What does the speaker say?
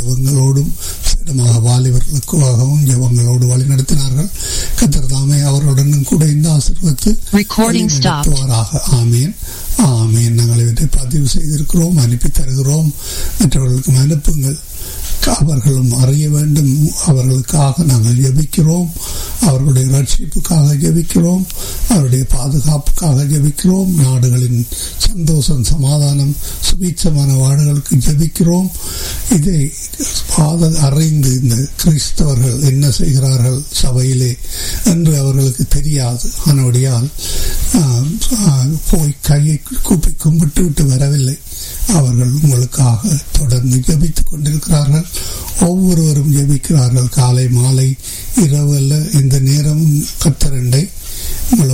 ஜபங்களோடும் சிடமாக வாலிபர்களுக்காகவும் ஜபங்களோடு வழிநடத்தினார்கள் கத்தர் தாமே அவர்களுடன் கூட இந்த ஆசீர்வத்து Recording stopped. நடத்துவாராக ஆமீன் ஆமீன் நாங்கள் இவற்றை பதிவு செய்திருக்கிறோம் அனுப்பி தருகிறோம் மற்றவர்களுக்கு அனுப்புங்கள் அவர்களும் அறிய வேண்டும் அவர்களுக்காக நாங்கள் ஜெபிக்கிறோம் அவர்களுடைய ரட்சிப்புக்காக ஜெபிக்கிறோம் அவருடைய பாதுகாப்புக்காக ஜெபிக்கிறோம் நாடுகளின் சந்தோஷம் சமாதானம் சுபீட்சமான வாடுகளுக்கு ஜெபிக்கிறோம் இதை பாத அறிந்து இந்த கிறிஸ்தவர்கள் என்ன செய்கிறார்கள் சபையிலே என்று அவர்களுக்கு தெரியாது ஆனபடியால் ஆஹ், ஆஹ், போய் கையை கூப்பி கும்பிட்டு விட்டு வரவில்லை அவர்கள் உங்களுக்காக தொடர்ந்து ஜெபித்துக் கொண்டிருக்கிறார்கள் ஒவ்வொருவரும் ஜெபிக்கிறார்கள் காலை மாலை இரவு அல்ல எந்த நேரமும் கத்தரண்டை